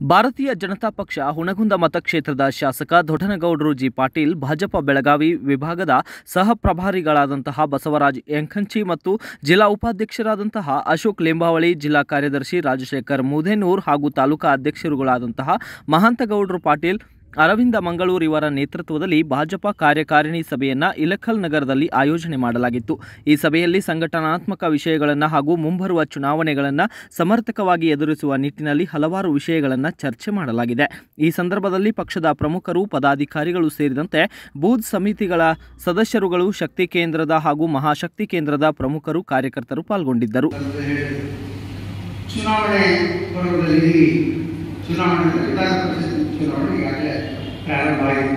ಭಾರತೀಯ ಜನತಾ ಪಕ್ಷ ಹುಣಗುಂದ ಮತಕ್ಷೇತ್ರದ ಶಾಸಕ ದೊಡ್ಡನಗೌಡರು ಜಿ ಪಾಟೀಲ್ ಭಾಜಪ ಬೆಳಗಾವಿ ವಿಭಾಗದ ಸಹ ಪ್ರಭಾರಿಗಳಾದಂತಹ ಬಸವರಾಜ್ ಯಂಕಂಚಿ ಮತ್ತು ಜಿಲ್ಲಾ ಉಪಾಧ್ಯಕ್ಷರಾದಂತಹ ಅಶೋಕ್ ಲಿಂಬಾವಳಿ ಜಿಲ್ಲಾ ಕಾರ್ಯದರ್ಶಿ ರಾಜಶೇಖರ್ ಮುದೇನೂರ್ ಹಾಗೂ ತಾಲೂಕಾ ಅಧ್ಯಕ್ಷರುಗಳಾದಂತಹ ಮಹಂತಗೌಡರು ಪಾಟೀಲ್ ಅರವಿಂದ ಮಂಗಳೂರು ಇವರ ನೇತೃತ್ವದಲ್ಲಿ ಭಾಜಪ ಕಾರ್ಯಕಾರಿಣಿ ಸಭೆಯನ್ನ ಇಲಖಲ್ ನಗರದಲ್ಲಿ ಆಯೋಜನೆ ಮಾಡಲಾಗಿತ್ತು ಈ ಸಭೆಯಲ್ಲಿ ಸಂಘಟನಾತ್ಮಕ ವಿಷಯಗಳನ್ನು ಹಾಗೂ ಮುಂಬರುವ ಚುನಾವಣೆಗಳನ್ನು ಸಮರ್ಥಕವಾಗಿ ಎದುರಿಸುವ ನಿಟ್ಟಿನಲ್ಲಿ ಹಲವಾರು ವಿಷಯಗಳನ್ನು ಚರ್ಚೆ ಮಾಡಲಾಗಿದೆ ಈ ಸಂದರ್ಭದಲ್ಲಿ ಪಕ್ಷದ ಪ್ರಮುಖರು ಪದಾಧಿಕಾರಿಗಳು ಸೇರಿದಂತೆ ಬೂತ್ ಸಮಿತಿಗಳ ಸದಸ್ಯರುಗಳು ಶಕ್ತಿ ಕೇಂದ್ರದ ಹಾಗೂ ಮಹಾಶಕ್ತಿ ಕೇಂದ್ರದ ಪ್ರಮುಖರು ಕಾರ್ಯಕರ್ತರು ಪಾಲ್ಗೊಂಡಿದ್ದರು ಅಂತ ಹೇಳಿದ್ರು. ಚುನಾವಣೆ ಪರ್ವದಲ್ಲಿ ಚುನಾವಣೆ ವಿಧಾನ ಪರಿಷತ್ ಚುನಾವಣೆ ಈಗಾಗಲೇ ಪ್ರಾರಂಭ ಆಗಿದೆ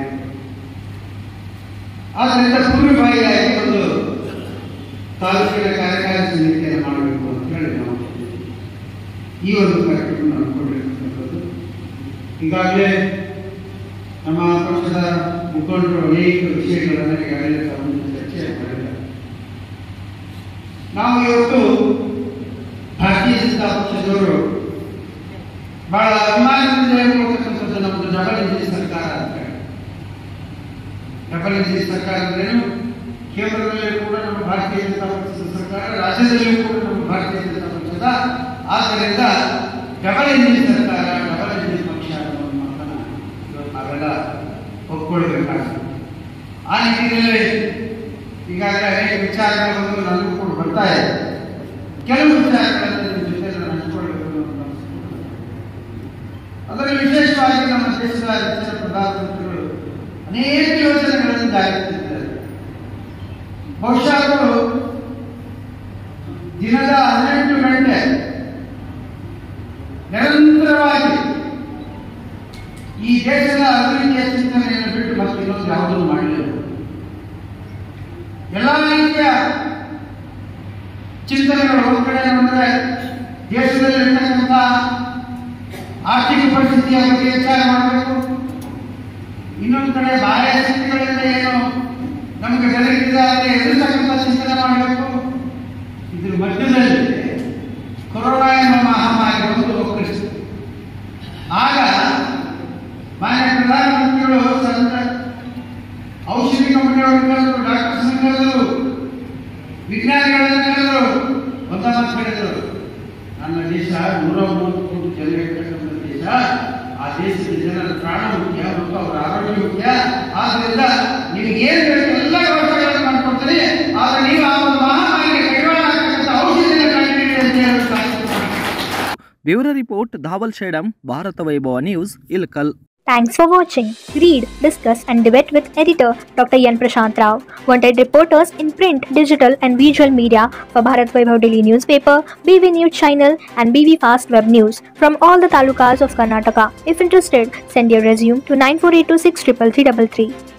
ಆದ್ದರಿಂದ ಪೂರ್ವಭಾವಿಯಾಗಿ ಒಂದು ತಾಲೂಕಿನ ಕಾರ್ಯಕಾರಿ ಸಮಿತಿಯನ್ನು ಮಾಡಬೇಕು ಅಂತ ಹೇಳಿ ನಾವು ಈ ಒಂದು ಕಾರ್ಯಕ್ರಮ ಅನ್ಕೊಂಡಿರ್ತಕ್ಕಂಥದ್ದು ಈಗಾಗಲೇ ನಮ್ಮ ಪಕ್ಷದ ಮುಖಂಡರು ಅನೇಕ ವಿಷಯಗಳನ್ನು ಈಗಾಗಲೇ ತಮ್ಮ ಜೊತೆ ಚರ್ಚೆ ಮಾಡಿದ್ದಾರೆ ನಾವು ಇವತ್ತು ಭಾರತೀಯ ಜನತಾ ಪಕ್ಷದವರು ಬಹಳ ಅಭಿಮಾನದಿಂದ ಹೇಳ್ಕೊಳ್ತಕ್ಕಂಥದ್ದು ನಮ್ಮದು ಡಬಲ್ ಇಂಜಿನ್ ಸರ್ಕಾರ ಅಂತ ಹೇಳಿ ಡಬಲ್ ಇಂಜಿನ್ ಸರ್ಕಾರ ಅಂದ್ರೇನು ಕೇಂದ್ರದಲ್ಲಿ ಕೂಡ ನಮ್ಮ ಭಾರತೀಯ ಜನತಾ ಪಕ್ಷದ ಸರ್ಕಾರ ರಾಜ್ಯದಲ್ಲಿಯೂ ಕೂಡ ನಮ್ಮ ಭಾರತೀಯ ಜನತಾ ಪಕ್ಷದ ಆದ್ದರಿಂದ ಡಬಲ್ ಇಂಜಿನ್ ಸರ್ಕಾರ ಡಬಲ್ ಇಂಜಿನ್ ಪಕ್ಷ ಅನ್ನೋ ಒಂದು ಮಾತನ್ನ ಇವತ್ತು ನಾವೆಲ್ಲ ಒಪ್ಕೊಳ್ಬೇಕಾಗ್ತದೆ ಆ ನಿಟ್ಟಿನಲ್ಲಿ ಈಗಾಗಲೇ ಅನೇಕ ವಿಚಾರಗಳು ಬಂದು ನನಗೂ ಕೂಡ ಬರ್ತಾ ಇದೆ ಕೆಲವು ವಿಚಾರಗಳನ್ನು ನಿಮ್ಮ ಜೊತೆ ನಾನು ಹಂಚಿಕೊಳ್ಳಬೇಕು ಅಂತ ಅನಿಸ್ಕೊಳ್ತದೆ. ಅದರಲ್ಲಿ ವಿಶೇಷವಾಗಿ ನಮ್ಮ ದೇಶದ ಹೆಚ್ಚಿನ ಪ್ರಧಾನಮಂತ್ರಿಗಳು ಅನೇಕ ಯೋಜನೆಗಳನ್ನು ಜಾರಿಗೆ ತಂದಿದ್ದಾರೆ ಬಹುಶಃ ಅವರು ದಿನದ ಹದಿನೆಂಟು ಗಂಟೆ ನಿರಂತರವಾಗಿ ಈ ದೇಶದ ಅಭಿವೃದ್ಧಿಯ ಚಿಂತನೆಯನ್ನು ಬಿಟ್ಟು ಮತ್ತೆ ಇನ್ನೊಂದು ಯಾವುದನ್ನು ಮಾಡಲಿಲ್ಲ ಎಲ್ಲ ರೀತಿಯ ಚಿಂತನೆಗಳು ಒಂದು ಕಡೆ ನೋಡಿದ್ರೆ ದೇಶದಲ್ಲಿ ಇರ್ತಕ್ಕಂಥ ಆರ್ಥಿಕ ಪರಿಸ್ಥಿತಿಯ ಬಗ್ಗೆ ವಿಚಾರ ಮಾಡಬೇಕು ಇನ್ನೊಂದು ಕಡೆ ಬಾಹ್ಯ ಶಕ್ತಿಗಳಿಂದ ಏನು ನಮಗೆ ಬೆದರಿಕಿದೆ ಅದಕ್ಕೆ ಎದುರಿಸತಕ್ಕಂಥ ಚಿಂತನೆ ಮಾಡಬೇಕು ಇದ್ರ ಮಧ್ಯದಲ್ಲಿ ಕೊರೋನಾ ಎಂಬ ಮಹಾಮಾರಿ ಬಂದು ಹೋಗ್ತಿತ್ತು ಆಗ ಮಾನ್ಯ ಪ್ರಧಾನಮಂತ್ರಿಗಳು ಸಂತ ಔಷಧಿ ಕಂಪನಿಯವರು ಕರೆದರು ಡಾಕ್ಟರ್ ಕರೆದರು ವಿಜ್ಞಾನಿಗಳನ್ನು ಕರೆದರು ಒಂದ ಮಾತು ಹೇಳಿದರು ನನ್ನ ದೇಶ ನೂರ ಮೂವತ್ತು ಕೋಟಿ ಜನ ಇರ್ತಕ್ಕಂಥ ದೇಶ ಆ ದೇಶದ ಜನರ ಪ್ರಾಣ ಮುಖ್ಯ ಮತ್ತು ಅವರ ಆರೋಗ್ಯ ಮುಖ್ಯ ಆದ್ರಿಂದ ನಿಮಗೆ ಏನ್ ಬೇಕು ಎಲ್ಲ ವ್ಯವಸ್ಥೆಗಳನ್ನು ಮಾಡ್ಕೊಡ್ತೀನಿ ಆದ್ರೆ ನೀವು ಆ ಒಂದು ಮಹಾಮಾರಿಗೆ ಕೈವಾಡ ಆಗ್ತಕ್ಕಂಥ ಔಷಧಿನ ಕಂಡುಹಿಡಿ ಅಂತ ಹೇಳಬೇಕು bureau report Dhawal Shedam Bharata Vaibhava news Ilkal Thanks for watching. Read, discuss, and debate with editor Dr. Yan Prashant Rao. Wanted reporters in print, digital, and visual media for Bharat Vaibhav Daily Newspaper, BV News Channel, and BV Fast Web News from all the talukas of Karnataka. If interested, send your resume to 9482633333.